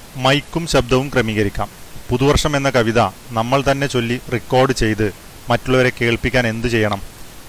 മൈക്കും ശബ്ദവും ക്രമീകരിക്കാം പുതുവർഷം എന്ന കവിത നമ്മൾ തന്നെ ചൊല്ലി റെക്കോർഡ് ചെയ്ത് മറ്റുള്ളവരെ കേൾപ്പിക്കാൻ എന്തു ചെയ്യണം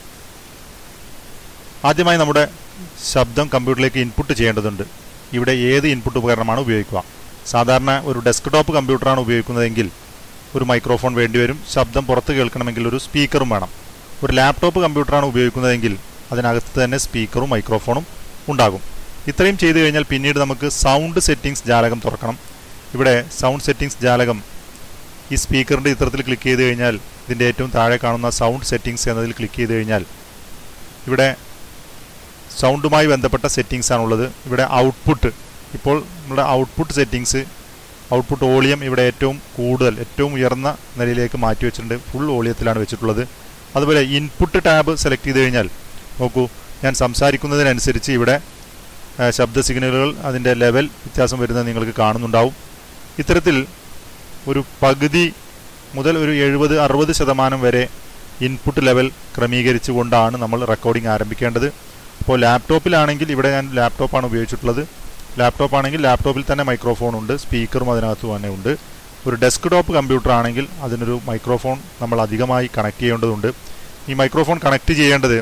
ആദ്യമായി നമ്മുടെ ശബ്ദം കമ്പ്യൂട്ടറിലേക്ക് ഇൻപുട്ട് ചെയ്യേണ്ടതുണ്ട് ഇവിടെ ഏത് ഇൻപുട്ട് ഉപകരണമാണ് ഉപയോഗിക്കുക സാധാരണ ഒരു ഡെസ്ക്ടോപ്പ് കമ്പ്യൂട്ടറാണ് ഉപയോഗിക്കുന്നതെങ്കിൽ ഒരു മൈക്രോഫോൺ വേണ്ടിവരും ശബ്ദം പുറത്ത് കേൾക്കണമെങ്കിൽ ഒരു സ്പീക്കറും വേണം ഒരു ലാപ്ടോപ്പ് കമ്പ്യൂട്ടറാണ് ഉപയോഗിക്കുന്നതെങ്കിൽ അതിനകത്ത് തന്നെ സ്പീക്കറും മൈക്രോഫോണും ഉണ്ടാകും ഇത്രയും ചെയ്തു കഴിഞ്ഞാൽ പിന്നീട് നമുക്ക് സൗണ്ട് സെറ്റിംഗ്സ് ജാലകം തുറക്കണം ഇവിടെ സൗണ്ട് സെറ്റിംഗ്സ് ജാലകം ഈ സ്പീക്കറിൻ്റെ ചിത്രത്തിൽ ക്ലിക്ക് ചെയ്ത് കഴിഞ്ഞാൽ ഇതിൻ്റെ ഏറ്റവും താഴെ കാണുന്ന സൗണ്ട് സെറ്റിംഗ്സ് എന്നതിൽ ക്ലിക്ക് ചെയ്ത് കഴിഞ്ഞാൽ ഇവിടെ സൗണ്ടുമായി ബന്ധപ്പെട്ട സെറ്റിംഗ്സ് ആണുള്ളത് ഇവിടെ ഔട്ട്പുട്ട് ഇപ്പോൾ നമ്മുടെ ഔട്ട്പുട്ട് സെറ്റിംഗ്സ് ഔട്ട്പുട്ട് വോളിയം ഇവിടെ ഏറ്റവും കൂടുതൽ ഏറ്റവും ഉയർന്ന നിലയിലേക്ക് മാറ്റി വെച്ചിട്ടുണ്ട് ഫുൾ വോളിയത്തിലാണ് വെച്ചിട്ടുള്ളത് അതുപോലെ ഇൻപുട്ട് ടാബ് സെലക്ട് ചെയ്ത് കഴിഞ്ഞാൽ നോക്കൂ ഞാൻ സംസാരിക്കുന്നതിനനുസരിച്ച് ഇവിടെ ആ, ശബ്ദ സിഗ്നലുകൾ അതിൻ്റെ ലെവൽ വ്യത്യാസം വരുന്നത് നിങ്ങൾക്ക് കാണുന്നുണ്ടാവും ഇത്തരത്തിൽ ഒരു പകുതി മുതൽ ഒരു എഴുപത് അറുപത് ശതമാനം വരെ ഇൻപുട്ട് ലെവൽ ക്രമീകരിച്ചുകൊണ്ടാണ് നമ്മൾ റെക്കോർഡിംഗ് ആരംഭിക്കേണ്ടത് അപ്പോൾ ലാപ്ടോപ്പിലാണെങ്കിൽ ഇവിടെ ഞാൻ ലാപ്ടോപ്പാണ് ഉപയോഗിച്ചിട്ടുള്ളത് ലാപ്ടോപ്പ് ആണെങ്കിൽ ലാപ്ടോപ്പിൽ തന്നെ മൈക്രോഫോൺ ഉണ്ട് സ്പീക്കറും അതിനകത്ത് തന്നെ ഉണ്ട് ഒരു ഡെസ്ക്ടോപ്പ് കമ്പ്യൂട്ടർ ആണെങ്കിൽ അതിനൊരു മൈക്രോഫോൺ നമ്മൾ അധികമായി കണക്ട് ചെയ്യേണ്ടതുണ്ട് ഈ മൈക്രോഫോൺ കണക്ട് ചെയ്യേണ്ടത്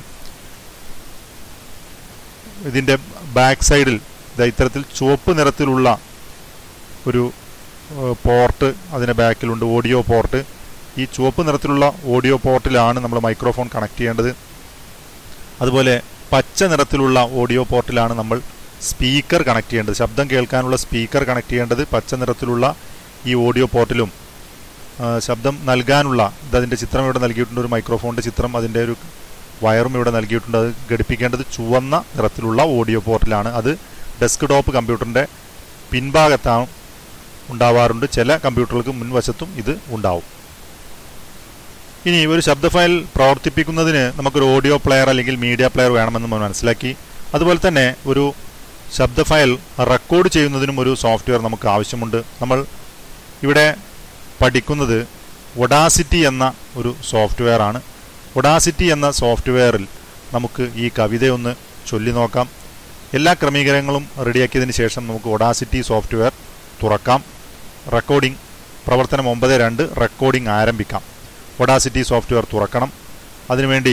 ഇതിൻ്റെ ബാക്ക് സൈഡിൽ ദാ ഇത്തരത്തിൽ ചുവപ്പ് നിറത്തിലുള്ള ഒരു പോർട്ട് അതിൻ്റെ ബാക്കിലുണ്ട് ഓഡിയോ പോർട്ട് ഈ ചുവപ്പ് നിറത്തിലുള്ള ഓഡിയോ പോർട്ടിലാണ് നമ്മൾ മൈക്രോഫോൺ കണക്ട് ചെയ്യേണ്ടത് അതുപോലെ പച്ച നിറത്തിലുള്ള ഓഡിയോ പോർട്ടിലാണ് നമ്മൾ സ്പീക്കർ കണക്ട് ചെയ്യേണ്ടത് ശബ്ദം കേൾക്കാനുള്ള സ്പീക്കർ കണക്ട് ചെയ്യേണ്ടത് പച്ച നിറത്തിലുള്ള ഈ ഓഡിയോ പോർട്ടിലും ആ, ശബ്ദം നൽകാനുള്ള ഇത് അതിൻ്റെ ചിത്രം ഇവിടെ നൽകിയിട്ടുണ്ട് ഒരു മൈക്രോഫോണിൻ്റെ ചിത്രം അതിൻ്റെ ഒരു വയറും ഇവിടെ നൽകിയിട്ടുണ്ട് അത് ഘടിപ്പിക്കേണ്ടത് ചുവന്ന നിറത്തിലുള്ള ഓഡിയോ പോർട്ടിലാണ് അത് ഡെസ്ക്ടോപ്പ് കമ്പ്യൂട്ടറിൻ്റെ പിൻഭാഗത്താണ് ഉണ്ടാവാറുണ്ട് ചില കമ്പ്യൂട്ടറുകൾക്ക് മുൻവശത്തും ഇത് ഉണ്ടാവും ഇനി ഒരു ശബ്ദ ഫയൽ പ്രവർത്തിപ്പിക്കുന്നതിന് നമുക്കൊരു ഓഡിയോ പ്ലെയർ അല്ലെങ്കിൽ മീഡിയ പ്ലെയർ വേണമെന്ന് നമ്മൾ മനസ്സിലാക്കി അതുപോലെ തന്നെ ഒരു ശബ്ദ ഫയൽ റെക്കോർഡ് ചെയ്യുന്നതിനും ഒരു സോഫ്റ്റ്വെയർ നമുക്ക് ആവശ്യമുണ്ട് നമ്മൾ ഇവിടെ പഠിക്കുന്നത് ഒഡാസിറ്റി എന്ന ഒരു സോഫ്റ്റ്വെയർ ആണ് ഒഡാസിറ്റി എന്ന സോഫ്റ്റ്വെയറിൽ നമുക്ക് ഈ കവിതയൊന്ന് ചൊല്ലി നോക്കാം എല്ലാ ക്രമീകരണങ്ങളും റെഡിയാക്കിയതിന് ശേഷം നമുക്ക് ഒഡാസിറ്റി സോഫ്റ്റ്വെയർ തുറക്കാം റെക്കോർഡിംഗ് പ്രവർത്തനം ഒമ്പത് രണ്ട് റെക്കോർഡിംഗ് ആരംഭിക്കാം ഒഡാസിറ്റി സോഫ്റ്റ്വെയർ തുറക്കണം അതിനുവേണ്ടി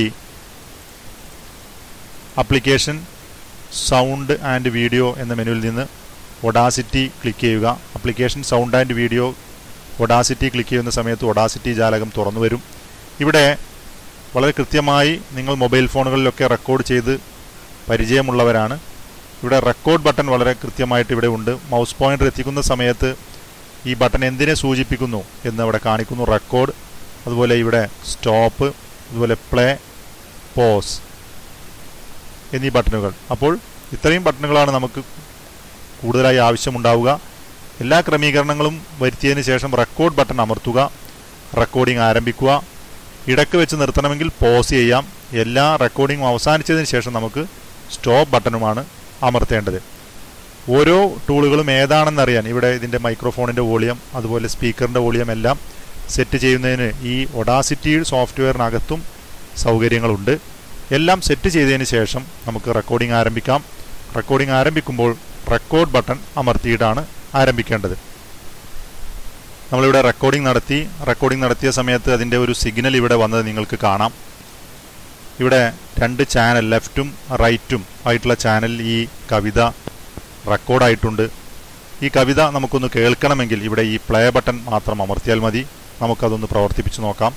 അപ്ലിക്കേഷൻ സൗണ്ട് ആൻഡ് വീഡിയോ എന്ന മെനുവിൽ നിന്ന് ഒഡാസിറ്റി ക്ലിക്ക് ചെയ്യുക application sound and video Audacity click ചെയ്യുന്ന സമയത്ത് ഒഡാസിറ്റി ജാലകം തുറന്നു വരും ഇവിടെ വളരെ കൃത്യമായി നിങ്ങൾ മൊബൈൽ ഫോണുകളിലൊക്കെ റെക്കോർഡ് ചെയ്ത് പരിചയമുള്ളവരാണ് ഇവിടെ റെക്കോർഡ് ബട്ടൺ വളരെ കൃത്യമായിട്ട് ഇവിടെ ഉണ്ട് മൗസ് പോയിന്റർ എത്തിക്കുന്ന സമയത്ത് ഈ ബട്ടൺ എന്തിനെ സൂചിപ്പിക്കുന്നു എന്ന് അവിടെ കാണിക്കുന്നു റെക്കോർഡ് അതുപോലെ ഇവിടെ സ്റ്റോപ്പ് അതുപോലെ പ്ലേ പോസ് എന്നീ ബട്ടണുകൾ അപ്പോൾ ഇത്രയും ബട്ടണുകളാണ് നമുക്ക് കൂടുതലായി ആവശ്യമുണ്ടാവുക എല്ലാ ക്രമീകരണങ്ങളും വരുത്തിയതിന് ശേഷം റെക്കോർഡ് ബട്ടൺ അമർത്തുക റെക്കോർഡിംഗ് ആരംഭിക്കുക ഇടയ്ക്ക് വെച്ച് നിർത്തണമെങ്കിൽ പോസ് ചെയ്യാം എല്ലാ റെക്കോർഡിങ്ങും അവസാനിച്ചതിന് ശേഷം നമുക്ക് സ്റ്റോപ്പ് ബട്ടണുമാണ് അമർത്തേണ്ടത് ഓരോ ടൂളുകളും ഏതാണെന്നറിയാൻ ഇവിടെ ഇതിൻ്റെ മൈക്രോഫോണിൻ്റെ വോളിയം അതുപോലെ സ്പീക്കറിൻ്റെ വോളിയം എല്ലാം സെറ്റ് ചെയ്യുന്നതിന് ഈ ഒഡാസിറ്റി സോഫ്റ്റ്വെയറിനകത്തും സൗകര്യങ്ങളുണ്ട് എല്ലാം സെറ്റ് ചെയ്തതിന് ശേഷം നമുക്ക് റെക്കോർഡിംഗ് ആരംഭിക്കാം റെക്കോർഡിംഗ് ആരംഭിക്കുമ്പോൾ റെക്കോർഡ് ബട്ടൺ അമർത്തിയിട്ടാണ് ആരംഭിക്കേണ്ടത് നമ്മളിവിടെ റെക്കോർഡിംഗ് നടത്തി റെക്കോർഡിംഗ് നടത്തിയ സമയത്ത് അതിൻ്റെ ഒരു സിഗ്നൽ ഇവിടെ വന്നത് നിങ്ങൾക്ക് കാണാം ഇവിടെ രണ്ട് ചാനൽ ലെഫ്റ്റും റൈറ്റും ആയിട്ടുള്ള ചാനൽ ഈ കവിത റെക്കോർഡായിട്ടുണ്ട് ഈ കവിത നമുക്കൊന്ന് കേൾക്കണമെങ്കിൽ ഇവിടെ ഈ പ്ലേ ബട്ടൺ മാത്രം അമർത്തിയാൽ മതി നമുക്കതൊന്ന് പ്രവർത്തിപ്പിച്ച് നോക്കാം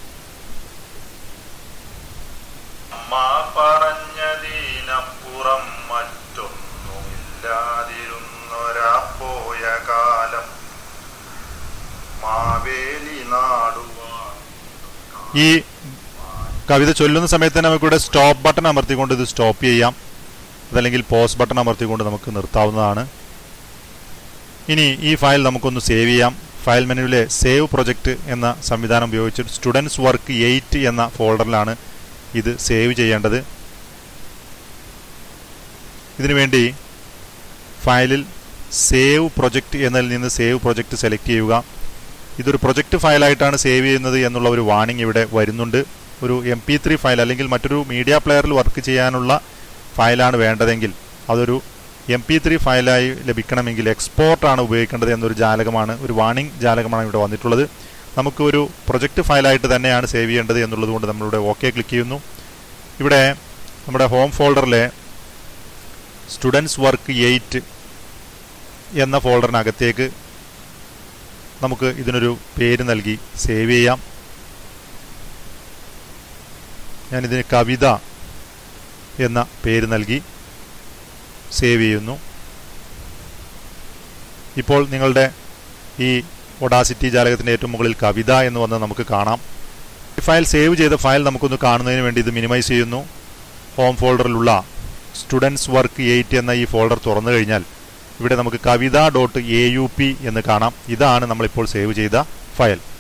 അമ്മ പറഞ്ഞതിനപ്പുറം മറ്റൊന്നുമില്ലാതിരുന്നൊരാ പോയ കാലം മാവേലി നാടുവാൻ ഈ കവിത ചൊല്ലുന്ന സമയത്ത് തന്നെ നമുക്കിവിടെ സ്റ്റോപ്പ് ബട്ടൺ അമർത്തിക്കൊണ്ട് ഇത് സ്റ്റോപ്പ് ചെയ്യാം അതല്ലെങ്കിൽ പോസ് ബട്ടൺ അമർത്തിക്കൊണ്ട് നമുക്ക് നിർത്താവുന്നതാണ് ഇനി ഈ ഫയൽ നമുക്കൊന്ന് സേവ് ചെയ്യാം ഫയൽ മെനുവിലെ സേവ് പ്രൊജക്റ്റ് എന്ന സംവിധാനം ഉപയോഗിച്ച് സ്റ്റുഡൻസ് വർക്ക് എയ്റ്റ് എന്ന ഫോൾഡറിലാണ് ഇത് സേവ് ചെയ്യേണ്ടത് ഇതിനുവേണ്ടി ഫയലിൽ സേവ് പ്രൊജക്റ്റ് എന്നതിൽ നിന്ന് സേവ് പ്രൊജക്റ്റ് സെലക്ട് ചെയ്യുക ഇതൊരു പ്രൊജക്റ്റ് ഫയലായിട്ടാണ് സേവ് ചെയ്യുന്നത് എന്നുള്ള ഒരു വാണിംഗ് ഇവിടെ വരുന്നുണ്ട് ഒരു എം പി ത്രീ ഫയൽ അല്ലെങ്കിൽ മറ്റൊരു മീഡിയ പ്ലെയറിൽ വർക്ക് ചെയ്യാനുള്ള ഫയലാണ് വേണ്ടതെങ്കിൽ അതൊരു എം പി ത്രീ ഫയലായി ലഭിക്കണമെങ്കിൽ എക്സ്പോർട്ടാണ് ഉപയോഗിക്കേണ്ടത് എന്നൊരു ജാലകമാണ് ഒരു വാണിംഗ് ജാലകമാണ് ഇവിടെ വന്നിട്ടുള്ളത് നമുക്ക് ഒരു പ്രൊജക്റ്റ് ഫയലായിട്ട് തന്നെയാണ് സേവ് ചെയ്യേണ്ടത് എന്നുള്ളത് കൊണ്ട് നമ്മളിവിടെ ഓക്കെ ക്ലിക്ക് ചെയ്യുന്നു ഇവിടെ നമ്മുടെ ഹോം ഫോൾഡറിലെ സ്റ്റുഡൻസ് വർക്ക് എയ്റ്റ് എന്ന ഫോൾഡറിനകത്തേക്ക് നമുക്ക് ഇതിനൊരു പേര് നൽകി സേവ് ചെയ്യാം ഞാനിതിന് കവിത എന്ന പേര് നൽകി സേവ് ചെയ്യുന്നു ഇപ്പോൾ നിങ്ങളുടെ ഈ ഒഡാസിറ്റി ജാലകത്തിൻ്റെ ഏറ്റവും മുകളിൽ കവിത എന്ന് വന്ന് നമുക്ക് കാണാം ഈ ഫയൽ സേവ് ചെയ്ത ഫയൽ നമുക്കൊന്ന് കാണുന്നതിന് വേണ്ടി ഇത് മിനിമൈസ് ചെയ്യുന്നു ഹോം ഫോൾഡറിലുള്ള സ്റ്റുഡൻസ് വർക്ക് എയ്റ്റ് എന്ന ഈ ഫോൾഡർ തുറന്നു കഴിഞ്ഞാൽ ഇവിടെ നമുക്ക് Kavitha dot A U P എന്ന് കാണാം ഇതാണ് നമ്മളിപ്പോൾ സേവ് ചെയ്ത ഫയൽ